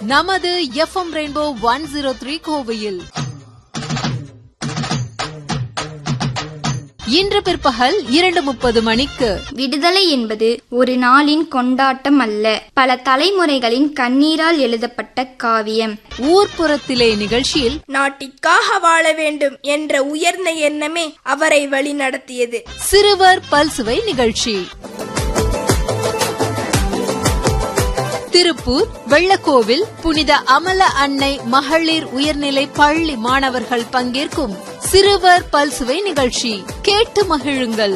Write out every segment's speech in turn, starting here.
நமது FM Rainbow one zero three கோவையில் இன்று பிற்பகல் இரண்டு முப்பது மணிக்கு விடுதலை என்பது ஒரு நாளின் கொண்டாட்டம் அல்ல பல தலைமுறைகளின் கண்ணீரால் எழுதப்பட்ட காவியம் ஊர்ப்புறத்திலே நிகழ்ச்சியில் நாட்டிற்காக வாழ வேண்டும் என்ற உயர்ந்த எண்ணமே அவரை வழிநடத்தியது சிறுவர் பல்சுவை நிகழ்ச்சி திருப்பூர் வெள்ளக்கோவில் புனித அமல அன்னை மகளிர் உயர்நிலை பள்ளி மாணவர்கள் பங்கேற்கும் சிறுவர் பல்சுவை நிகழ்ச்சி கேட்டு மகிழுங்கள்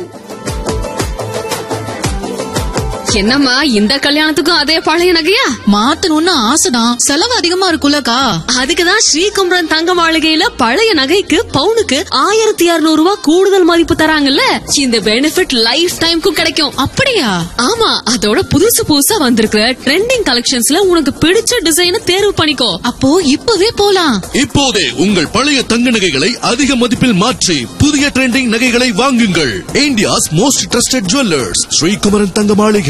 என்னம்மா இந்த கல்யாணத்துக்கும் அதே பழைய நகையா மாத்தணும்னு ஆசைதான் செலவு அதிகமா இருக்குல்லக்கா அதுக்குதான் ஸ்ரீகுமரன் தங்க மாளிகையில பழைய நகைக்கு பவுனுக்கு ஆயிரத்தி இருநூறு ரூபாய் கூடுதல் மதிப்பு தராங்கல்ல இந்த பெனிஃபிட் லைஃப் டைம்க்கும் கிடைக்கும் அப்படியா ஆமா அதோட புதுசு புதுசா வந்திருக்கிற ட்ரெண்டிங் கலெக்ஷன்ஸ்ல உனக்கு பிடிச்ச டிசைனை தேர்வு பண்ணிக்கோ அப்போ இப்பவே போலாம் இப்போதே உங்கள் பழைய தங்க நகைகளை அதிக மதிப்பில் மாற்றி புதிய ட்ரெண்டிங் நகைகளை வாங்குங்கள் India's most trusted jewellers Srikumaran Thanga Maligai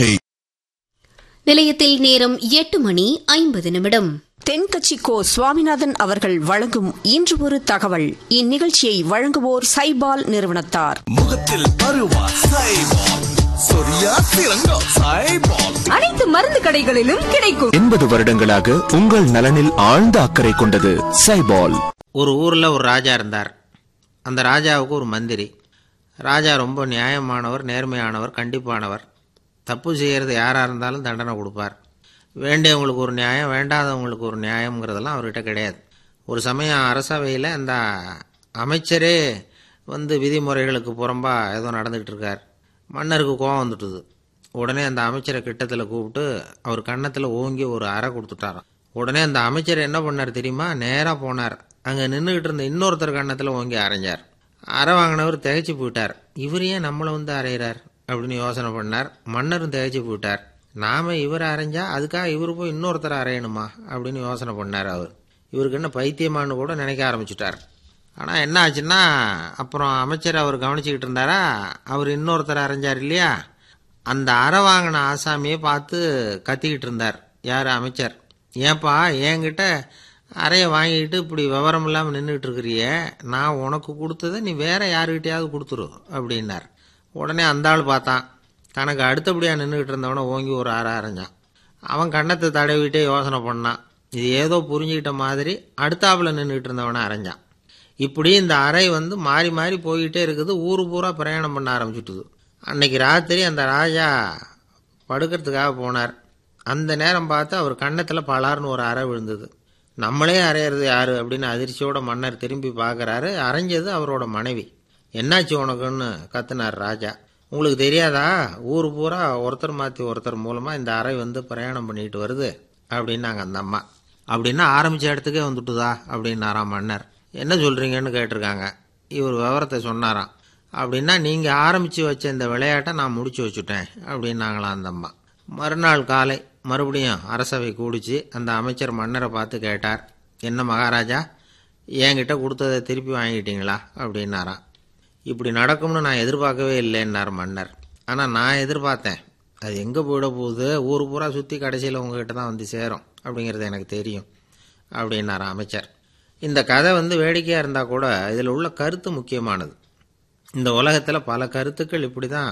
நிலையத்தில் நேரம் எட்டு மணி ஐம்பது நிமிடம் தென்கட்சி கோ சுவாமிநாதன் அவர்கள் வழங்கும் இன்று ஒரு தகவல் இந்நிகழ்ச்சியை வழங்குவோர் சைபால் நிறுவனத்தார் முகத்தில் பருவா சைபால் சொரியா திரங்கா சைபால் அனைத்து மருந்து கடைகளிலும் கிடைக்கும் எண்பது வருடங்களாக உங்கள் நலனில் ஆழ்ந்த அக்கறை கொண்டது சைபால் ஒரு ஊரில் ஒரு ராஜா இருந்தார் அந்த ராஜாவுக்கு ஒரு மந்திரி ராஜா ரொம்ப நியாயமானவர் நேர்மையானவர் கண்டிப்பானவர் தப்பு செய்கிறது யாராக இருந்தாலும் தண்டனை கொடுப்பார் வேண்டியவங்களுக்கு ஒரு நியாயம் வேண்டாதவங்களுக்கு ஒரு நியாயங்கிறதெல்லாம் அவர்கிட்ட கிடையாது ஒரு சமயம் அரசவையில் அந்த அமைச்சரே வந்து விதிமுறைகளுக்கு புறம்பா ஏதோ நடந்துகிட்டு இருக்கார் மன்னருக்கு கோவம் வந்துட்டுது உடனே அந்த அமைச்சரை கிட்டத்தில் கூப்பிட்டு அவர் கன்னத்தில் ஓங்கி ஒரு அறை கொடுத்துட்டாராம் உடனே அந்த அமைச்சர் என்ன பண்ணார் தெரியுமா நேராக போனார் அங்கே நின்றுக்கிட்டு இருந்த இன்னொருத்தர் கன்னத்தில் ஓங்கி அரைஞ்சார் அறை வாங்கினவர் திகைச்சு போயிட்டார் இவர் ஏன் நம்மளை வந்து அரைகிறார் அப்படின்னு யோசனை பண்ணார் மன்னரும் திகைச்சு போயிட்டார் நாம இவர் அரைஞ்சா அதுக்காக இவர் போய் இன்னொருத்தர் அரையணுமா அப்படின்னு யோசனை பண்ணார் அவர் இவருக்கு என்ன பைத்தியமானு கூட நினைக்க ஆரம்பிச்சிட்டார் ஆனால் என்ன ஆச்சுன்னா அப்புறம் அமைச்சர் அவர் கவனிச்சுக்கிட்டு இருந்தாரா அவர் இன்னொருத்தர் அரைஞ்சார் இல்லையா அந்த அறை வாங்கின ஆசாமியை பார்த்து கத்திக்கிட்டு இருந்தார் யார் அமைச்சர் ஏன்பா என்கிட்ட அறையை வாங்கிட்டு இப்படி விவரம் இல்லாமல் நின்றுட்டு இருக்கிறியே நான் உனக்கு கொடுத்ததை நீ வேற யாருக்கிட்டையாவது கொடுத்துரு அப்படின்னார் உடனே அந்த ஆள் பார்த்தான் தனக்கு அடுத்தபடியாக நின்றுக்கிட்டு இருந்தவனை ஓங்கி ஒரு அரை அரைஞ்சான் அவன் கண்ணத்தை தடவிட்டே யோசனை பண்ணான் இது ஏதோ புரிஞ்சுக்கிட்ட மாதிரி அடுத்தாப்புல நின்றுக்கிட்டு இருந்தவனை அரைஞ்சான் இப்படி இந்த அறை வந்து மாறி மாறி போய்கிட்டே இருக்குது ஊர் பூரா பிரயாணம் பண்ண ஆரம்பிச்சுட்டுது அன்னைக்கு ராத்திரி அந்த ராஜா படுக்கிறதுக்காக போனார் அந்த நேரம் பார்த்து அவர் கன்னத்தில் பலார்னு ஒரு அறை விழுந்தது நம்மளே அரையிறது யாரு அப்படின்னு அதிர்ச்சியோட மன்னர் திரும்பி பார்க்குறாரு அரைஞ்சது அவரோட மனைவி என்னாச்சு உனக்குன்னு கத்துனார் ராஜா உங்களுக்கு தெரியாதா ஊர் பூரா ஒருத்தர் மாற்றி ஒருத்தர் மூலமாக இந்த அறை வந்து பிரயாணம் பண்ணிட்டு வருது அப்படின்னாங்க அந்த அம்மா அப்படின்னா ஆரம்பித்த இடத்துக்கே வந்துட்டுதா அப்படின்னாராம் மன்னர் என்ன சொல்கிறீங்கன்னு கேட்டிருக்காங்க இவர் விவரத்தை சொன்னாராம் அப்படின்னா நீங்கள் ஆரம்பித்து வச்ச இந்த விளையாட்டை நான் முடிச்சு வச்சுட்டேன் அப்படின்னாங்களாம் அந்த அம்மா மறுநாள் காலை மறுபடியும் அரசவை கூடிச்சு அந்த அமைச்சர் மன்னரை பார்த்து கேட்டார் என்ன மகாராஜா என்கிட்ட கொடுத்ததை திருப்பி வாங்கிட்டீங்களா அப்படின்னாராம் இப்படி நடக்கும்னு நான் எதிர்பார்க்கவே இல்லைன்னார் மன்னர் ஆனால் நான் எதிர்பார்த்தேன் அது எங்கே போயிட போகுது ஊர் பூரா சுற்றி கடைசியில் உங்ககிட்ட தான் வந்து சேரும் அப்படிங்கிறது எனக்கு தெரியும் அப்படின்னார் அமைச்சர் இந்த கதை வந்து வேடிக்கையாக இருந்தால் கூட இதில் உள்ள கருத்து முக்கியமானது இந்த உலகத்தில் பல கருத்துக்கள் இப்படி தான்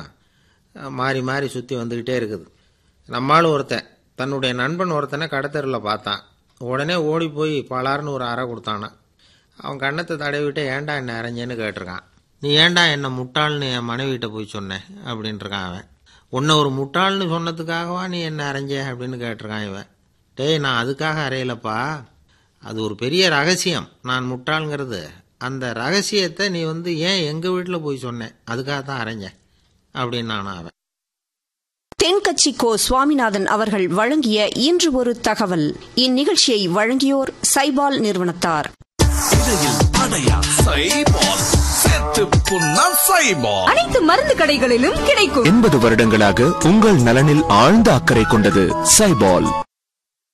மாறி மாறி சுற்றி வந்துக்கிட்டே இருக்குது நம்மளும் ஒருத்தன் தன்னுடைய நண்பன் ஒருத்தனை கடத்தெருவில் பார்த்தான் உடனே ஓடி போய் பலார்னு ஒரு அறை கொடுத்தானா அவன் கண்ணத்தை தடவிட்டு ஏன்டா என்ன அரைஞ்சேன்னு கேட்டிருக்கான் நீ ஏன்டா என்ன முட்டாள்னு என் மனைவிட்ட போய் சொன்னேன் அப்படின்ட்டுருக்கான் அவன் உன்னை ஒரு முட்டாள்னு சொன்னதுக்காகவா நீ என்ன அரைஞ்ச அப்படின்னு கேட்டிருக்கான் இவன் டேய் நான் அதுக்காக அறையலப்பா அது ஒரு பெரிய ரகசியம் நான் முட்டாளுங்கிறது அந்த ரகசியத்தை நீ வந்து ஏன் எங்கள் வீட்டில் போய் சொன்னேன் அதுக்காக தான் அரைஞ்சேன் அப்படின்னு நான் அவன் தென்கட்சி கோ சுவாமிநாதன் அவர்கள் வழங்கிய இன்று ஒரு தகவல் இந்நிகழ்ச்சியை வழங்கியோர் சைபால் நிறுவனத்தார் இடையில் அடையா சைபால் செத்து புண்ணா சைபால் அனைத்து மருந்து கடைகளிலும் கிடைக்கும் எண்பது வருடங்களாக உங்கள் நலனில் ஆழ்ந்த அக்கறை கொண்டது சைபால்